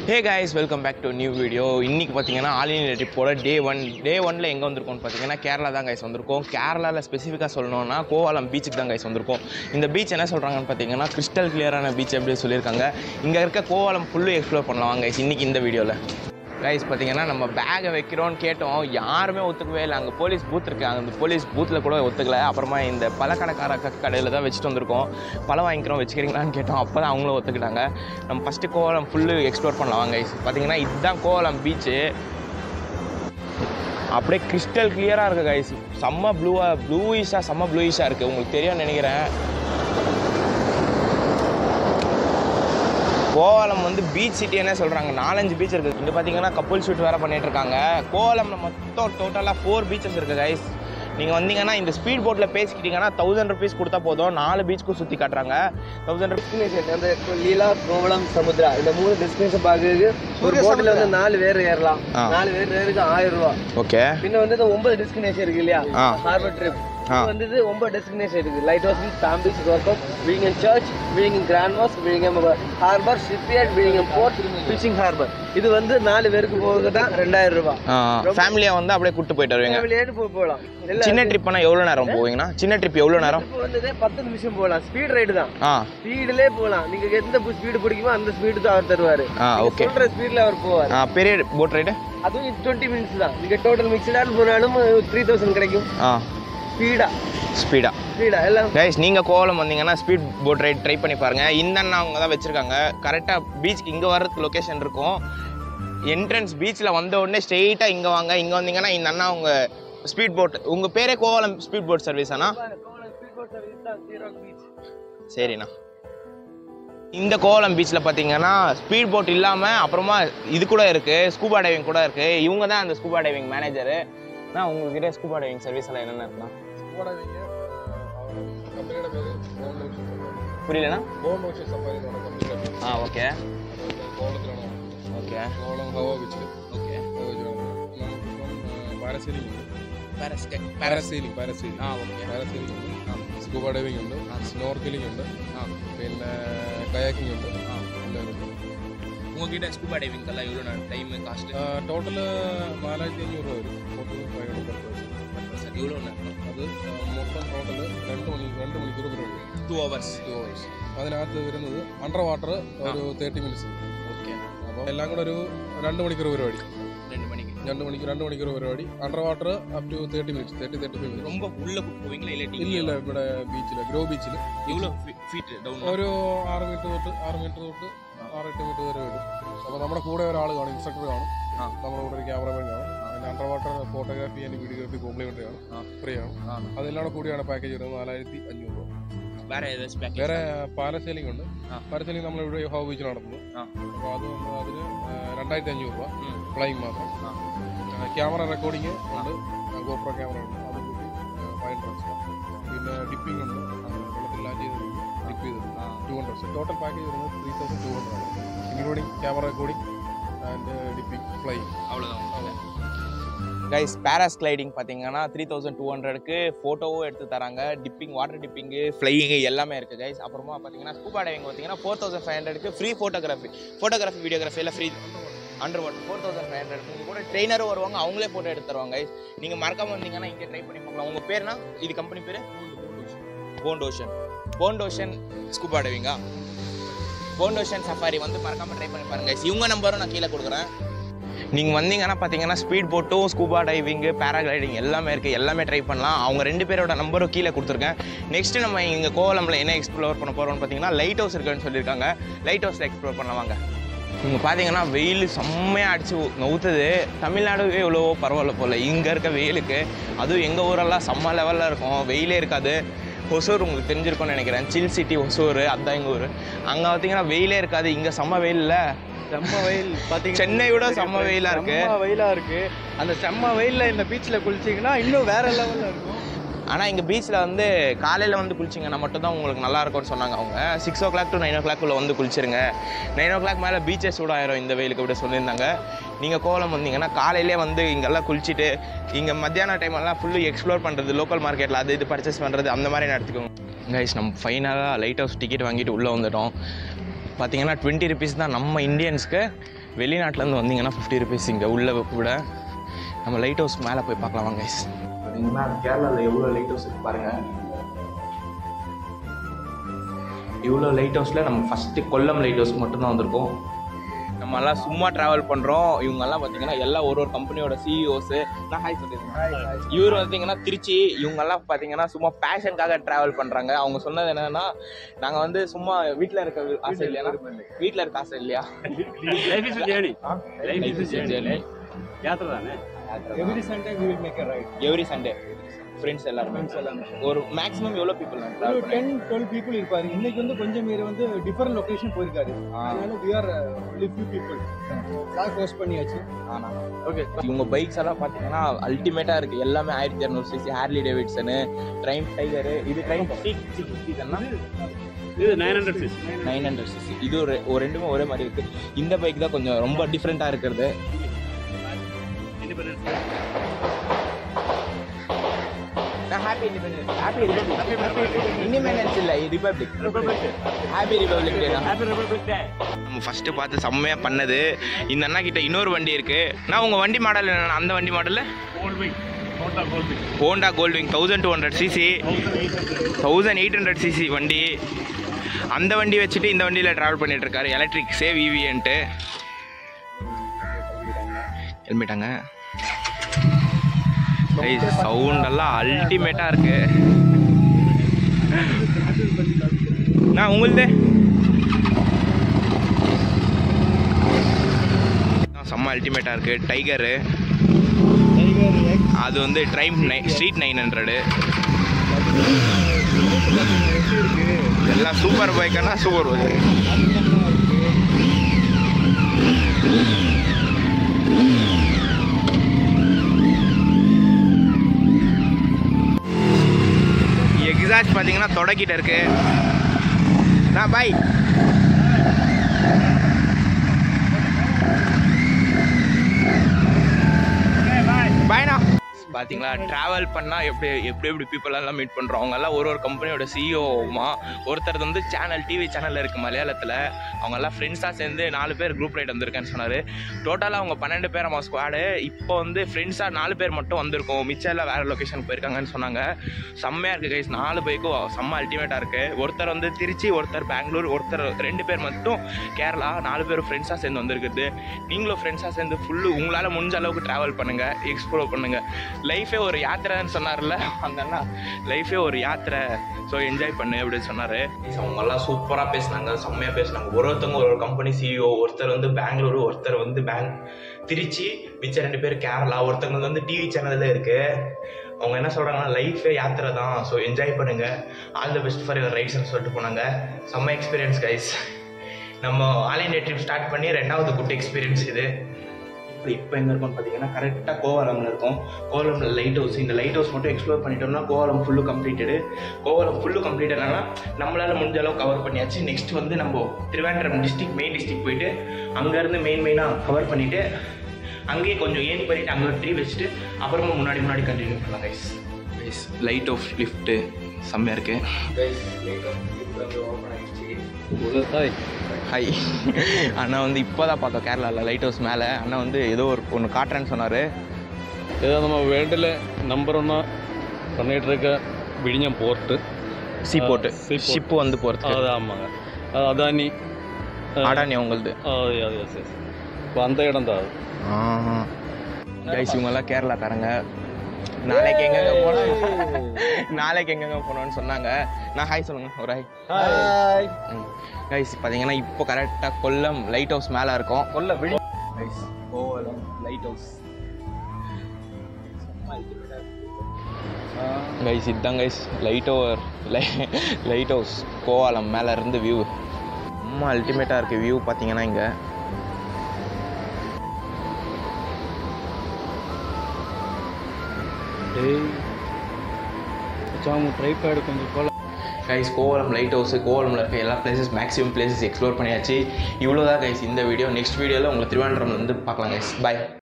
Hey guys welcome back to new video இன்றைக்கி பார்த்தீங்கன்னா all India ட்ரிப்போட டே ஒன் டே ஒனில் எங்கே வந்திருக்கோம்னு பார்த்தீங்கன்னா கேரளா தான் கைஸ் வந்திருக்கோம் கேரளாவில் ஸ்பெசிஃபிக்காக சொல்லணும்னா கோவாலம் பீச்சுக்கு தான் கைஸ் வந்திருக்கோம் இந்த பீச் என்ன சொல்கிறாங்கன்னு பார்த்தீங்கன்னா கிறிஸ்டல் கிளியரான பீச் எப்படி சொல்லியிருக்காங்க இங்கே இருக்க கோவாலம் ஃபுல்லு எக்ஸ்ப்ளோர் பண்ணலாம் கைஸ் இன்றைக்கி இந்த வீடியோவில் கைஸ் பார்த்தீங்கன்னா நம்ம பேகை வைக்கிறோன்னு கேட்டோம் யாருமே ஒத்துக்கவே இல்லை அங்கே போலீஸ் பூத் இருக்கு அந்த போலீஸ் பூத்தில் கூட ஒத்துக்கல அப்புறமா இந்த பழக்கடைக்கார கடையில் தான் வச்சுட்டு வந்திருக்கோம் பழம் வாங்கிக்கிறோம் வச்சுக்கிறீங்களான்னு கேட்டோம் அப்போ தான் அவங்களும் ஒத்துக்கிட்டாங்க நம்ம ஃபஸ்ட்டு கோவலம் ஃபுல்லு எக்ஸ்ப்ளோர் பண்ணலாம் கைஸ் பார்த்தீங்கன்னா இதுதான் கோவலம் பீச்சு அப்படியே கிறிஸ்டல் கிளியராக இருக்குது கைஸ் செம்ம ப்ளூவாக ப்ளூயிஷாக செம்ம ப்ளூயிஷாக இருக்குது உங்களுக்கு தெரியும்னு நினைக்கிறேன் கோவலம் வந்து பீச் சிட்டின்னே சொல்கிறாங்க நாலஞ்சு பீச் இருக்குது இங்கே பார்த்தீங்கன்னா கப்புள் ஷூட் வேறு பண்ணிட்டு இருக்காங்க கோவலம்ல மொத்தம் டோட்டலாக ஃபோர் பீச்சஸ் இருக்குது கைஸ் நீங்கள் வந்தீங்கன்னா இந்த ஸ்பீட் போட்டில் பேசிக்கிட்டீங்கன்னா தௌசண்ட் ருபீஸ் கொடுத்தா போதும் நாலு பீச்சுக்கும் சுற்றி காட்டுறாங்க தௌசண்ட் ருபீஸ் டெஸ்டினேஷன் அந்த லீலா கோவளம் சமுத்ரா இந்த மூணு டெஸ்டினேஷன் பார்க்கறதுக்கு ஒரு போட்ல வந்து நாலு பேர் ஏறலாம் ஆ. நாலு பேர் ஏறதுக்கு ஆயிரம் ரூபா ஓகே பின்ன வந்து இந்த ஒன்பது டெஸ்டினேஷன் இருக்கு இல்லையா ஆ. ஹார்பர் ட்ரிப் ஆ. வந்து இது ஒன்பது டெஸ்டினேஷன் இருக்கு லைட் ஹவுஸ் சாம் பீச் ரோக்கப் Vizhinjam church Vizhinjam grand mass Vizhinjam harbour shipyard Vizhinjam port fishing harbour இது வந்து நாலு பேருக்கு போகிறது தான் ரெண்டாயிரம் ரூபாய் ஃபேமிலியாக வந்து அப்படியே கூட்டு போயிட்டு வருவீங்க ஃபேமிலியாட்டு போய் போகலாம் எல்லாம் சின்ன ட்ரிப் பண்ணால் எவ்வளோ நேரம் போவீங்கன்னா சின்ன ட்ரிப் எவ்வளோ நேரம் இப்போ வந்து பத்து நிமிஷம் போகலாம் ஸ்பீட் ரைடு தான் ஆ ஸ்பீடுலே போகலாம் நீங்க எந்த ஸ்பீடு பிடிக்குமோ அந்த ஸ்பீடு தான் அவர் தருவாரு ஆ நீங்க ஓகே சொல்ற ஸ்பீட்ல அவர் போவார் ஆ பெரிய போட் ரைடு அதுவும் டுவெண்ட்டி மினிட்ஸ் தான் நீங்க டோட்டல் மிக்சடால் போனாலும் த்ரீ தௌசண்ட் கிடைக்கும் ஆ ஸ்பீடா ஸ்பீடாக ஸ்பீடா எல்லாம் கைஸ் நீங்கள் கோவலம் வந்தீங்கன்னா ஸ்பீட் போட் ரைட் ட்ரை பண்ணி பாருங்கள் இந்த அண்ணா அவங்க தான் வச்சுருக்காங்க கரெக்டாக பீச்சுக்கு இங்கே வர்றதுக்கு லொக்கேஷன் இருக்கும் என்ட்ரன்ஸ் பீச்சில் வந்த உடனே ஸ்ட்ரெயிட்டாக இங்கே வாங்க இங்கே வந்தீங்கன்னா இந்த அண்ணா அவங்க ஸ்பீட் போட் உங்கள் பேரே கோவலம் ஸ்பீட் போட் சர்வீஸ் அண்ணா சரிண்ணா இந்த கோவலம் பீச்சில் பார்த்தீங்கன்னா ஸ்பீட் போட் இல்லாமல் அப்புறமா இது கூட இருக்குது ஸ்கூபா டைவிங் கூட இருக்குது இவங்க தான் அந்த ஸ்கூபா டைவிங் மேனேஜரு நான் உங்ககிட்ட ஸ்கூபா டைவிங் சர்வீஸ் எல்லாம் என்னென்ன இருக்குண்ணா കമ്പനിയുടെ പേര് ഗോൾഡ് ഓഷ്യൻ புரியலண்ணா ഗോൾഡ് ഓഷ്യൻ സഫാരി എന്ന് പറഞ്ഞ കമ്പനിയുടെ പേര് ஆ ஓகே കോളത്തിലാണ് ஓகே കോളം ഹവ ബീച്ചിൽ ஓகே നമുക്കിപ്പം പാരസീലിംഗ് ഉണ്ട് പാരസൈലിംഗ് പാരസീലിംഗ് പാരസീലിംഗ് ആ ഓക്കെ പാരസീലിംഗ് ഉണ്ട് സ്കൂബ ഡൈവിംഗ് ഉണ്ട് സ്നോർക്കലിംഗ് ഉണ്ട് ആ പിന്നെ കയാക്കിംഗ് ഉണ്ട് ആ എല്ലാം ഉണ്ട് உங்ககிட்ட ஸ்கூபா டைவிங் எல்லாம் எவ்வளோ டைம் காஸ்ட் ടോട്ടല് നാലായിരത്തി അഞ്ഞൂറ് രൂപ വരും ഫോർട്ടി ഫൈവ് ഹൺഡ്രഡ് சார் எவ்வளோ நேரம் അത് മൊത്തം ടോട്ടല് രണ്ട് മണി രണ്ട് മണിക്കൂർ പരിപാടി டூ ஹவர்ஸ் ടു ഹവേഴ്സ് അതിനകത്ത് വരുന്നത് അണ്ടർ വാട്ടർ ഒരു തേർട്ടി മിനിറ്റ്സ് ஓகே അപ്പോൾ എല്ലാം കൂടെ ഒരു രണ്ട് മണിക്കൂർ പരിപാടി ரெண்டு மணிக்கு രണ്ട് മണിക്കൂർ രണ്ട് മണിക്കൂർ പരിപാടി under water up to thirty minutes thirty thirty five minutes ரொம்ப உள்ள போவீங்களா இல்லாட்டி ഇല്ല ഇല്ല ഇവിടെ ബീച്ചിൽ ഗ്രോ ബീച്ചിൽ எவ்வளோ ஃபீட் டவுன் ഒരു ആറ് മീറ്റർ തൊട്ട് ആറ് മീറ്റർ തൊട്ട് ആറ് എട്ട് മീറ്റർ വരെ വരും അപ്പോൾ നമ്മുടെ കൂടെ ഒരാൾ കാണും ഇൻസ്ട്രക്ടർ കാണും ആ. നമ്മുടെ കൂടെ ഒരു ക്യാമറമാൻ കാണും പിന്നെ under water photography and videography complimentary ആണ് ആ. ഫ്രീ ആണ് ஆ അതെല്ലാം കൂടെ കൂടിയാണ് പാക്കേജ് വരുന്നത് നാലായിരത്തി അഞ്ഞൂറ് രൂപ வேற ஏதாச்சும் பேக்கேஜ் വേറെ പാരസൈലിംഗ് ഉണ്ട് ആ. പാരസൈലിംഗ് നമ്മൾ ഇവിടെ ഹോ ബീച്ചിൽ നടത്തുന്നത് ആ. അപ്പോൾ അത് വന്ന് അതിന് രണ്ടായിരത്തി അഞ്ഞൂറ് രൂപ ம் ഫ്ലൈങ് മാത്രം ആ. ക്യാമറ റെക്കോർഡിങ് ഉണ്ട് ഗോപ്രോ ക്യാമറ ഉണ്ട് അത് കൂട്ടി ഫൈവ് ഹൺഡ്രഡ് പിന്നെ ഡിപ്പിംഗ് ഉണ്ട് വെള്ളത്തിൽ ലാൻഡ് ചെയ്ത് ഡിപ്പ് ചെയ്ത് ஆ ടു ഹൺഡ്രഡ് ടോട്ടൽ പാക്കേജ് വരുന്നത് ത്രീ തൗസൻഡ് ടു ഹൺഡ്രഡ് ആണ് including camera recording and dipping fly அவ்வளோதான் கைஸ் பேராஸ்லைடிங் பார்த்தீங்கன்னா த்ரீ தௌசண்ட் டூ ஹண்ட்ரடுக்கு ஃபோட்டோவும் எடுத்து தராங்க டிப்பிங் வாட்டர் டிப்பிங்கு ஃப்ளையிங்கு எல்லாமே இருக்குது கைஸ் அப்புறமா பார்த்தீங்கன்னா ஸ்கூபா டைவிங் பார்த்தீங்கன்னா ஃபோர் தௌசண்ட் ஃபைவ் ஹண்ட்ரடுக்கு ஃப்ரீ ஃபோட்டோகிராஃபி ஃபோட்டோகிராஃபி வீடியோகிராஃபி எல்லாம் free under water four thousand five hundred உங்கள் கூட ட்ரெயினரும் வருவாங்க அவங்களே ஃபோட்டோ எடுத்து தருவாங்க கைஸ் நீங்கள் மறக்காம வந்தீங்கன்னா இங்கே ட்ரை பண்ணி பார்க்கலாம் உங்கள் பேர்னா இது கம்பெனி பேர் Bond Ocean Bond Ocean scuba டைவிங்கா போண்ட் ஓஷன் சஃபாரி வந்து மறக்காம ட்ரை பண்ணி பாருங்க guys. இவங்க நம்பரும் நான் கீழே கொடுக்குறேன் நீங்கள் வந்தீங்கன்னா பார்த்தீங்கன்னா ஸ்பீட் போட்டும் ஸ்கூபா டைவிங்கு பேராகிளைடிங் எல்லாமே இருக்குது எல்லாமே ட்ரை பண்ணலாம் அவங்க ரெண்டு பேரோட நம்பரும் கீழே கொடுத்துருக்கேன் நெக்ஸ்ட் நம்ம இங்கே கோவலமில் என்ன எக்ஸ்ப்ளோர் பண்ண போகிறோம்னு பார்த்தீங்கன்னா லைட் ஹவுஸ் இருக்குன்னு சொல்லியிருக்காங்க லைட் ஹவுஸில் எக்ஸ்ப்ளோர் பண்ணலாம் வாங்க இங்கே பார்த்தீங்கன்னா வெயில் செம்மையாக அடிச்சு ஊற்றுது தமிழ்நாடுவே எவ்வளவோ பரவாயில்ல போல் இங்கே இருக்க வெயிலுக்கு அதுவும் எங்கள் ஊரெல்லாம் செம்ம லெவலில் இருக்கும் வெயிலே இருக்காது ஒசூர் உங்களுக்கு தெரிஞ்சிருக்கும்னு நினைக்கிறேன் சில் சிட்டி ஒசூர் அதான் எங்கள் ஊர் அங்கே பார்த்தீங்கன்னா வெயிலே இருக்காது இங்கே செம்ம வெயிலில் செம்ம வெயில் பாத்தீங்கன்னா சென்னை விட செம்ம வெயிலா இருக்கு. செம்ம வெயிலா இருக்கு அந்த செம்ம வெயில்ல இந்த பீச்ல குளிச்சீங்கன்னா இன்னும் வேற லெவல்ல இருக்கும் ஆனால் இங்கே பீச்சில் வந்து காலையில் வந்து குளிச்சிங்கன்னா மட்டும்தான் உங்களுக்கு நல்லா இருக்கும்னு சொன்னாங்க அவங்க six o'clock to nine ஓ கிளாக்குள்ளே வந்து குளிச்சிருங்க நைன் ஓ கிளாக் மேலே பீச்சே சூடாயிரும் இந்த வெயிலுக்கு அப்படி சொல்லியிருந்தாங்க நீங்கள் கோலம் வந்தீங்கன்னா காலையிலே வந்து இங்கெல்லாம் குளிச்சுட்டு இங்கே மத்தியான டைம் எல்லாம் ஃபுல்லு எக்ஸ்ப்ளோர் பண்ணுறது லோக்கல் மார்க்கெட்டில் அது இது பர்ச்சேஸ் பண்ணுறது அந்த மாதிரி நடத்திக்கோங்க கைஸ் நம்ம ஃபைனலாக லைட் ஹவுஸ் டிக்கெட் வாங்கிட்டு உள்ளே வந்துட்டோம் பார்த்தீங்கன்னா டுவெண்ட்டி ருபீஸ் தான் நம்ம இந்தியன்ஸ்க்கு வெளிநாட்டிலேருந்து வந்தீங்கன்னா ஃபிஃப்டி ருபீஸ் இங்கே உள்ள விட நம்ம லைட் ஹவுஸ் மேலே போய் பார்க்கலாம் வாங்க guys. பார்த்தீங்கன்னா கேரளாவில் எவ்வளோ லைட் ஹவுஸ் இருக்கு பாருங்கள் இவ்வளோ லைட் ஹவுஸில் நம்ம ஃபஸ்ட்டு கொல்லம் லைட் ஹவுஸ் மட்டும்தான் வந்திருக்கோம் நம்ம எல்லாம் சும்மா ட்ராவல் பண்ணுறோம் இவங்கெல்லாம் பார்த்தீங்கன்னா எல்லாம் ஒரு ஒரு கம்பெனியோட சிஇஓஸு நான் ஹாய் சொல்லியிருக்கேன் இவர் பார்த்தீங்கன்னா திருச்சி இவங்கெல்லாம் பார்த்தீங்கன்னா சும்மா பேஷனுக்காக ட்ராவல் பண்ணுறாங்க அவங்க சொன்னது என்னன்னா நாங்கள் வந்து சும்மா வீட்டில் இருக்க ஆசை இல்லையா வீட்டில் இருக்க ஆசை இல்லையா Life is a journey. Life is a journey. யாத்திரை தானே every Sunday we will make a ride every Sunday friends எல்லாருமே ஒரு மேக்ஸிமம் எவ்வளோ பீப்புள் ஒரு டென் டுவெல் பீப்புள் இருப்பாரு இன்னைக்கு வந்து கொஞ்சம் பேர் வந்து டிஃபரெண்ட் லொகேஷன் போயிருக்காரு அதனால we are only few people car post பண்ணியாச்சு ஓகே இவங்க பைக்ஸ் எல்லாம் பார்த்தீங்கன்னா அல்டிமேட்டாக இருக்குது எல்லாமே ஆயிரத்தி இரநூறு CC Harley Davidson Triumph Tiger இது ட்ரைம் சிக்ஸ்டி இது nine hundred six nine hundred CC இது ஒரு ஒரு ரெண்டுமே ஒரே மாதிரி இருக்குது இந்த பைக் தான் கொஞ்சம் ரொம்ப டிஃப்ரெண்ட்டாக இருக்கிறது independence happy independence happy independence இல்லை ரிபப்ளிக் ஹாப்பி ரிபப்ளிக் டே தான் ஹாப்பி ரிபப்ளிக் டே நம்ம ஃபஸ்ட்டு பார்த்து செம்மையாக பண்ணது இந்த அண்ணா கிட்ட இன்னொரு வண்டி இருக்குது நான் உங்கள் வண்டி மாடல் என்ன அந்த வண்டி மாடலில் Goldwing Honda Goldwing Honda Goldwing thousand two hundred CC thousand eight hundred CC வண்டி அந்த வண்டி வச்சுட்டு இந்த வண்டியில் ட்ராவல் பண்ணிட்டு இருக்காரு எலக்ட்ரிக் சேவ் இவின்ட்டு ஹெல்மெட்டாங்க சவுண்ட் எல்லாம் அல்டிமேட்டாக இருக்கு நான் உங்களுது செம்ம அல்டிமேட்டாக இருக்குது டைகரு அது வந்து ட்ரைம் நை ஸ்ட்ரீட் நைன் ஹண்ட்ரடு எல்லாம் சூப்பர் பைக்குன்னா சூப்பர் பைக் எக்ஸாஸ்ட் பார்த்தீங்கன்னா தொடக்கிட்ட இருக்கு நான் பாய் பாய்ண்ணா பார்த்தீங்களா ட்ராவல் பண்ணால் எப்படி எப்படி எப்படி people எல்லாம் மீட் பண்ணுறோம் அவங்க எல்லாம் ஒரு ஒரு கம்பெனியோட சிஇஓமா ஒருத்தர் வந்து சேனல் டிவி சேனலில் இருக்கு மலையாளத்தில் அவங்க எல்லாம் ஃப்ரெண்ட்ஸாக சேர்ந்து நாலு பேர் குரூப் ரைட் வந்திருக்கேன்னு சொன்னார் டோட்டலாக அவங்க பன்னெண்டு பேர் நம்ம ஸ்குவாடு இப்போ வந்து ஃப்ரெண்ட்ஸாக நாலு பேர் மட்டும் வந்திருக்கோம் மிச்சம் எல்லாம் வேறு லொக்கேஷன் போயிருக்காங்கன்னு சொன்னாங்க செம்மையாக இருக்குது கைஸ் நாலு பைக்கும் செம்ம அல்டிமேட்டாக இருக்குது ஒருத்தர் வந்து திருச்சி ஒருத்தர் பெங்களூர் ஒருத்தர் ரெண்டு பேர் மட்டும் கேரளா நாலு பேர் ஃப்ரெண்ட்ஸாக சேர்ந்து வந்திருக்குது நீங்களும் ஃப்ரெண்ட்ஸாக சேர்ந்து ஃபுல்லு உங்களால் முடிஞ்ச அளவுக்கு ட்ராவல் பண்ணுங்கள் எக்ஸ்ப்ளோர் பண்ணுங்கள் லைஃபே ஒரு யாத்திரைன்னு சொன்னார்ல அந்த அண்ணா லைஃபே ஒரு யாத்திரை ஸோ என்ஜாய் பண்ணு அப்படின்னு சொன்னார் அவங்கெல்லாம் சூப்பராக பேசினாங்க செம்மையாக பேசினாங்க ஒரு ஒருத்தவங்க ஒரு கம்பெனி சிஇஓ ஒருத்தர் வந்து பெங்களூரு ஒருத்தர் வந்து பேங் திருச்சி மிச்சம் ரெண்டு பேர் கேரளா ஒருத்தவங்க வந்து டிவி சேனலில் இருக்கு அவங்க என்ன சொல்கிறாங்கன்னா லைஃபே யாத்திரை தான் ஸோ என்ஜாய் பண்ணுங்க all the best for your ரைட்ஸ்னு சொல்லிட்டு போனாங்க செம்ம எக்ஸ்பீரியன்ஸ் கைஸ் நம்ம ஆல் இண்டியா ட்ரிப் ஸ்டார்ட் பண்ணி ரெண்டாவது குட் எக்ஸ்பீரியன்ஸ் இது இப்போ இப்போ எங்கே இருக்கோம்னு பார்த்தீங்கன்னா கரெக்டாக கோவலமில் இருக்கும் கோவலமில் லைட் ஹவுஸ் இந்த லைட் ஹவுஸ் மட்டும் எக்ஸ்ப்ளோர் பண்ணிட்டோம்னா Kovalam full completed Kovalam full complete ஆனா நம்மளால் முடிஞ்ச அளவு கவர் பண்ணியாச்சு நெக்ஸ்ட் வந்து நம்ம திருவேண்டரம் டிஸ்ட்ரிக்ட் மெயின் டிஸ்ட்ரிக்ட் போயிட்டு அங்கேருந்து மெயின் மெயினாக கவர் பண்ணிவிட்டு அங்கேயே கொஞ்சம் ஏன் பண்ணிட்டு அங்கே ட்ரீ வச்சுட்டு அப்புறமா முன்னாடி முன்னாடி கண்டினியூ பண்ணலாம் guys guys light off lift செம்மையாக இருக்குது ஹாய் அண்ணா வந்து இப்போ தான் பார்த்தோம் கேரளாவில் லைட் ஹவுஸ் மேலே அண்ணா வந்து ஏதோ ஒரு ஒன்று காட்டுறேன்னு சொன்னார் இது நம்ம வேர்ல்டில் நம்பர் ஒன்னா பண்ணிட்டு இருக்க விழிഞ്ഞம் போர்ட்டு சீ போட்டு seaport. ஷிப்பு வந்து போகிறது அது ஆமாங்க அது அதானி அடானி உங்களுது அது அது எஸ் எஸ் இப்போ அந்த இடம் தான் அது கைஸ் இவங்கெல்லாம் கேரளாக்காரங்க நாளைக்கு எங்கெங்க போனோம் நாளைக்கு எங்கெங்க போனோம்னு சொன்னாங்க நான் ஹாய் சொல்லுங்க ஒரு ஹாய் கைஸ் பார்த்தீங்கன்னா இப்போ கரெக்டாக கொல்லம் லைட் ஹவுஸ் மேலே இருக்கோம் கொல்லம் விழி guys Kovalam lighthouse guys இதுதான் guys light over lighthouse Kovalam மேலே இருந்து வியூ ரொம்ப அல்டிமேட்டாக இருக்குது வியூ பார்த்தீங்கன்னா இங்கே டேய் மச்சான் ட்ரைபேடு கொஞ்சம் போல கைஸ் கோவலம் லைட் ஹவுஸ் கோவலமில் இருக்க எல்லா பிளேசஸ் மேக்ஸிமம் பிளேசஸ் எக்ஸ்ப்ளோர் பண்ணியாச்சு இவ்வளோ தான் கைஸ் இந்த வீடியோ நெக்ஸ்ட் வீடியோவில் உங்களை திருவனந்தபுரம் வந்து பார்க்கலாம் கைஸ் பை